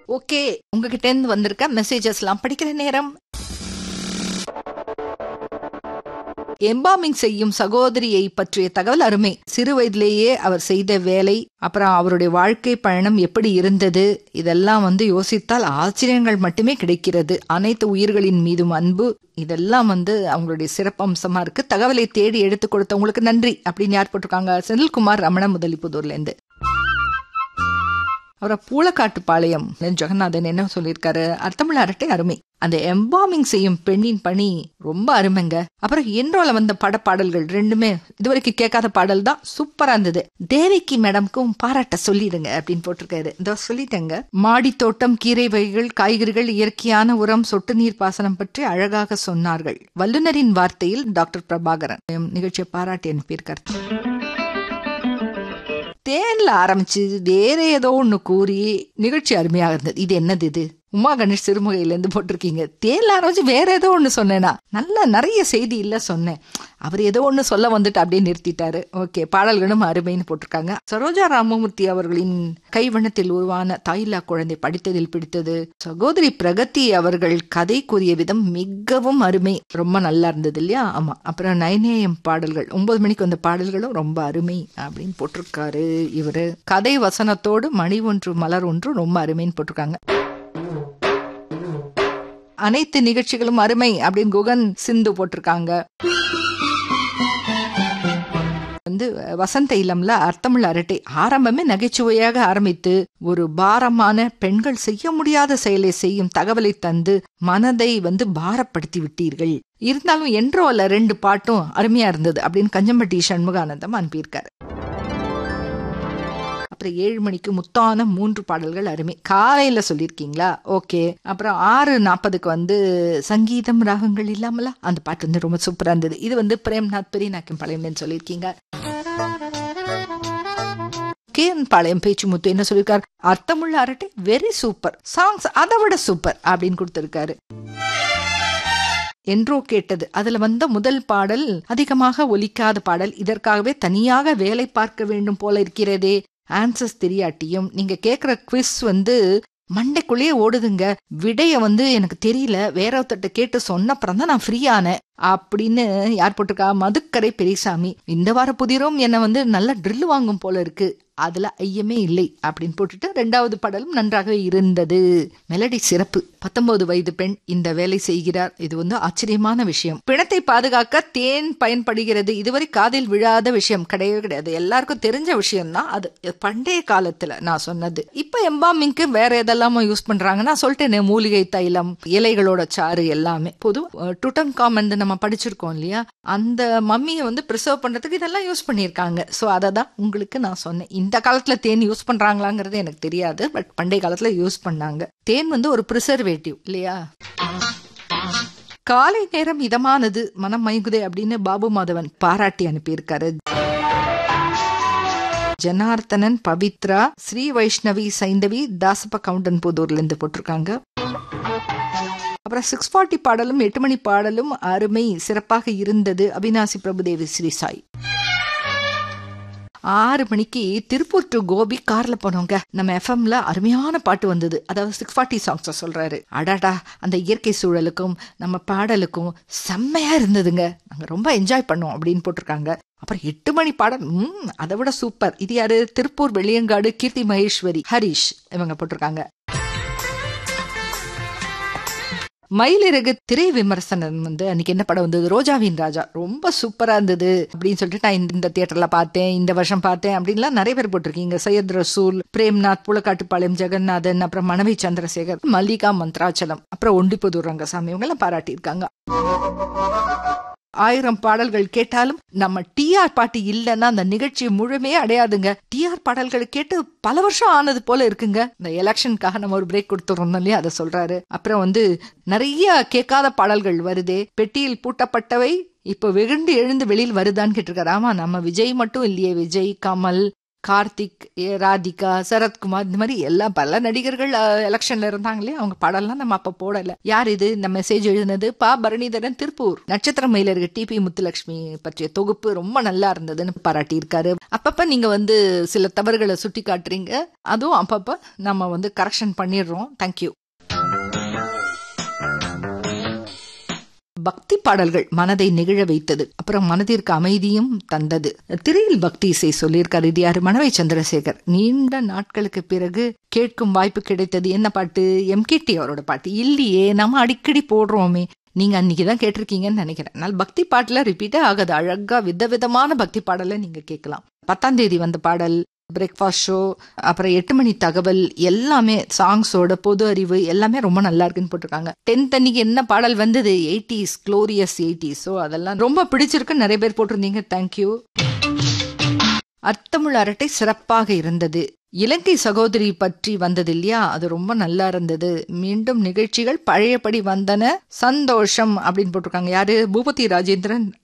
okay உங்ககிட்ட இருந்து வந்திருக்க மெசேஜஸ் எல்லாம் படிக்கிற நேரம் எம்பாமிங் செய்யும் சகோதரியை பற்றிய தகவல் அருமை சிறு வயதிலேயே அவர் செய்த வேலை அப்புறம் அவருடைய வாழ்க்கை பயணம் எப்படி இருந்தது இதெல்லாம் வந்து யோசித்தால் ஆச்சரியங்கள் மட்டுமே கிடைக்கிறது அனைத்து உயிர்களின் மீதும் அன்பு இதெல்லாம் வந்து அவங்களுடைய சிறப்பம்சமா இருக்கு தகவலை தேடி எடுத்து கொடுத்தவங்களுக்கு நன்றி அப்படின்னு யார் போட்டிருக்காங்க செந்தில்குமார் ரமண முதலிப்புதூர்ல இருந்து அப்புறம் பூளக்காட்டுப்பாளையம் ஜெகநாதன் என்ன சொல்லியிருக்காரு அர்த்தமுள்ள அரட்டை அருமை அந்த எம்பாமிங் செய்யும் பெண்ணின் பணி ரொம்ப அருமைங்க அப்புறம் என்றோல வந்த படப்பாடல்கள் ரெண்டுமே இதுவரைக்கும் கேட்காத பாடல் தான் சூப்பரா இருந்தது தேவிக்கு மேடம்க்கும் பாராட்ட சொல்லிடுங்க அப்படின்னு போட்டிருக்காரு இதோ சொல்லிட்டேங்க மாடி தோட்டம் கீரை வகைகள் காய்கறிகள் இயற்கையான உரம் சொட்டு நீர் பாசனம் பற்றி அழகாக சொன்னார்கள் வல்லுநரின் வார்த்தையில் டாக்டர் பிரபாகரன் நிகழ்ச்சியை பாராட்டி அனுப்பியிருக்காரு தேன்ல ஆரம்பிச்சு வேற ஏதோ ஒண்ணு கூறி நிகழ்ச்சி அருமையாக இருந்தது இது என்னது இது உமா கணேஷ் சிறுமுகையில இருந்து போட்டிருக்கீங்க தேன்ல ஆரம்பிச்சு வேற ஏதோ ஒண்ணு சொன்னேனா நல்ல நிறைய செய்தி இல்ல சொன்னேன் அவர் ஏதோ ஒண்ணு சொல்ல வந்துட்டு அப்படியே நிறுத்திட்டாரு ஓகே பாடல்களும் அருமைன்னு போட்டிருக்காங்க சரோஜா ராமமூர்த்தி அவர்களின் கைவண்ணத்தில் உருவான தாயில்லா குழந்தை படித்ததில் பிடித்தது சகோதரி பிரகதி அவர்கள் கதை கூறிய விதம் மிகவும் அருமை ரொம்ப நல்லா இருந்தது இல்லையா ஆமா அப்புறம் நைனேயம் பாடல்கள் ஒன்பது மணிக்கு வந்த பாடல்களும் ரொம்ப அருமை அப்படின்னு போட்டிருக்காரு இவரு கதை வசனத்தோடு மணி ஒன்று மலர் ஒன்று ரொம்ப அருமைன்னு போட்டிருக்காங்க அனைத்து நிகழ்ச்சிகளும் அருமை அப்படின்னு குகன் சிந்து போட்டிருக்காங்க வந்து வசந்த இல்லம்ல அர்த்தமுள்ள அரட்டை ஆரம்பமே நகைச்சுவையாக ஆரம்பித்து ஒரு பாரமான பெண்கள் செய்ய முடியாத செயலை செய்யும் தகவலை தந்து மனதை வந்து பாரப்படுத்தி விட்டீர்கள் இருந்தாலும் என்றோ அல்ல ரெண்டு பாட்டும் அருமையா இருந்தது அப்படின்னு கஞ்சம்பட்டி சண்முகானந்தம் அனுப்பியிருக்காரு அப்புறம் ஏழு மணிக்கு முத்தான மூன்று பாடல்கள் அருமை காலையில சொல்லியிருக்கீங்களா ஓகே அப்புறம் ஆறு நாற்பதுக்கு வந்து சங்கீதம் ராகங்கள் இல்லாமல அந்த பாட்டு வந்து ரொம்ப சூப்பரா இருந்தது இது வந்து பிரேம்நாத் பெரியநாக்கம் பாளையம்னு சொல்லியிருக்கீங்க கேன் பாளையம் பேச்சு முத்து என்ன சொல்லியிருக்காரு அர்த்தமுள்ள அரட்டை வெரி சூப்பர் சாங்ஸ் அதை விட சூப்பர் அப்படின்னு கொடுத்திருக்காரு என்றோ கேட்டது அதுல வந்த முதல் பாடல் அதிகமாக ஒலிக்காத பாடல் இதற்காகவே தனியாக வேலை பார்க்க வேண்டும் போல இருக்கிறதே ஆன்சர்ஸ் தெரியாட்டியும் நீங்க கேக்குற குவிஸ் வந்து மண்டைக்குள்ளேயே ஓடுதுங்க விடைய வந்து எனக்கு தெரியல வேற ஒருத்தட்ட கேட்டு சொன்னப்புறம் தான் நான் ஃப்ரீ ஆனேன் அப்படின்னு யார் போட்டிருக்கா மதுக்கரை பெரியசாமி இந்த வார புதிரும் என்னை வந்து நல்ல ட்ரில் வாங்கும் போல இருக்கு அதுல ஐயமே இல்லை அப்படின்னு போட்டுட்டு ரெண்டாவது பாடலும் நன்றாக இருந்தது மெலடி சிறப்பு பத்தொன்பது வயது பெண் இந்த வேலை செய்கிறார் இது வந்து ஆச்சரியமான விஷயம் பிணத்தை பாதுகாக்க தேன் பயன்படுகிறது இதுவரை காதில் விழாத விஷயம் கிடையவே கிடையாது எல்லாருக்கும் தெரிஞ்ச விஷயம் தான் அது பண்டைய காலத்துல நான் சொன்னது இப்ப எம்பாமிங்க்கு வேற எதெல்லாமோ யூஸ் பண்றாங்கன்னா சொல்லிட்டேனே மூலிகை தைலம் இலைகளோட சாறு எல்லாமே பொது டுட்டன் காமன் நம்ம படிச்சிருக்கோம் இல்லையா அந்த மம்மியை வந்து ப்ரிசர்வ் பண்றதுக்கு இதெல்லாம் யூஸ் பண்ணியிருக்காங்க ஸோ அதை தான் உங்களுக்கு நான் சொன்னேன் இந்த காலத்துல தேன் யூஸ் பண்றாங்களாங்கிறது எனக்கு தெரியாது பட் பண்டைய காலத்துல யூஸ் பண்ணாங்க தேன் வந்து ஒரு ப்ரிசர்வேட்டிவ் இல்லையா காலை நேரம் இதமானது மனம் மயங்குதே அப்படின்னு பாபு மாதவன் பாராட்டி அனுப்பியிருக்காரு ஜனார்த்தனன் பவித்ரா ஸ்ரீ வைஷ்ணவி சைந்தவி தாசப்ப கவுண்டன் புதூர்ல இருந்து போட்டிருக்காங்க அப்புறம் சிக்ஸ் ஃபார்ட்டி பாடலும் எட்டு மணி பாடலும் அருமை சிறப்பாக இருந்தது அவினாசி பிரபுதேவி ஸ்ரீ சாய் ஆறு மணிக்கு திருப்பூர் டு கோபி கார்ல போனோங்க நம்ம எஃப்எம்ல அருமையான பாட்டு வந்தது அதாவது சிக்ஸ் ஃபார்ட்டி சாங்ஸ் சொல்றாரு அடாடா அந்த இயற்கை சூழலுக்கும் நம்ம பாடலுக்கும் செம்மையா இருந்ததுங்க நாங்க ரொம்ப என்ஜாய் பண்ணோம் அப்படின்னு போட்டிருக்காங்க அப்புறம் எட்டு மணி பாடல் உம் அதை விட சூப்பர் இது யாரு திருப்பூர் வெளியங்காடு கீர்த்தி மகேஸ்வரி ஹரிஷ் இவங்க போட்டிருக்காங்க மயிலிறகு திரை விமர்சனம் வந்து அன்னைக்கு என்ன படம் வந்தது ரோஜாவின் ராஜா ரொம்ப சூப்பரா இருந்தது அப்படின்னு சொல்லிட்டு நான் இந்த தியேட்டர்ல பார்த்தேன் இந்த வருஷம் பார்த்தேன் அப்படின்லாம் நிறைய பேர் போட்டிருக்கீங்க சையத் ரசூல் பிரேம்நாத் புலக்காட்டுப்பாளையம் ஜெகநாதன் அப்புறம் மனைவி சந்திரசேகர் மல்லிகா மந்த்ராச்சலம் அப்புறம் ஒண்டிப்புதூர் ரங்கசாமி இவங்க எல்லாம் பாராட்டியிருக்காங்க ஆயிரம் பாடல்கள் கேட்டாலும் நம்ம டிஆர் பாட்டு இல்லைன்னா அந்த நிகழ்ச்சி முழுமையே அடையாதுங்க டிஆர் பாடல்கள் கேட்டு பல வருஷம் ஆனது போல இருக்குங்க இந்த எலெக்ஷனுக்காக நம்ம ஒரு பிரேக் கொடுத்துறோம் இல்லையா அதை சொல்றாரு அப்புறம் வந்து நிறைய கேட்காத பாடல்கள் வருதே பெட்டியில் பூட்டப்பட்டவை இப்போ வெகுண்டு எழுந்து வெளியில் வருதான்னு கேட்டிருக்காரு ஆமா நம்ம விஜய் மட்டும் இல்லையே விஜய் கமல் கார்த்திக் ஏ, ராதிகா சரத்குமார் இந்த மாதிரி எல்லா பல நடிகர்கள் எலெக்ஷன்ல இருந்தாங்களே அவங்க பாடலாம் நம்ம அப்ப போடல யார் இது இந்த மெசேஜ் எழுதினது பா பரணிதரன் திருப்பூர் நட்சத்திர மயிலருக்கு டிபி முத்துலட்சுமி பற்றிய தொகுப்பு ரொம்ப நல்லா இருந்ததுன்னு பாராட்டி இருக்காரு அப்பப்ப நீங்க வந்து சில தவறுகளை சுட்டி காட்டுறீங்க அதுவும் அப்பப்ப நம்ம வந்து கரெக்ஷன் பண்ணிடுறோம் தேங்க்யூ பக்தி பாடல்கள் மனதை நெகிழ வைத்தது அப்புறம் மனதிற்கு அமைதியும் தந்தது திரையில் பக்தி இசை சொல்லியிருக்காரு இது யாரு மணவை சந்திரசேகர் நீண்ட நாட்களுக்கு பிறகு கேட்கும் வாய்ப்பு கிடைத்தது என்ன பாட்டு எம்கேடி அவரோட பாட்டு இல்லையே நம்ம அடிக்கடி போடுறோமே நீங்க அன்னைக்கு தான் கேட்டிருக்கீங்கன்னு நினைக்கிறேன் அதனால பக்தி பாட்டுல ரிப்பீட்டே ஆகாது அழகா விதவிதமான பக்தி பாடலை நீங்க கேட்கலாம் பத்தாம் தேதி வந்த பாடல் பிரேக்ஃபாஸ்ட் ஷோ அப்புறம் எட்டு மணி தகவல் எல்லாமே சாங்ஸோட பொது அறிவு எல்லாமே ரொம்ப நல்லா இருக்குன்னு போட்டிருக்காங்க டென்த் அன்னைக்கு என்ன பாடல் வந்தது எயிட்டிஸ் க்ளோரியஸ் எயிட்டிஸ் ஸோ அதெல்லாம் ரொம்ப பிடிச்சிருக்கு நிறைய பேர் போட்டிருந்தீங்க தேங்க்யூ அர்த்தமுள்ள அரட்டை சிறப்பாக இருந்தது இலங்கை சகோதரி பற்றி வந்தது இல்லையா அது ரொம்ப நல்லா இருந்தது மீண்டும் நிகழ்ச்சிகள் பழையபடி வந்தன சந்தோஷம் அப்படின்னு போட்டிருக்காங்க யாரு பூபதி ராஜேந்திரன்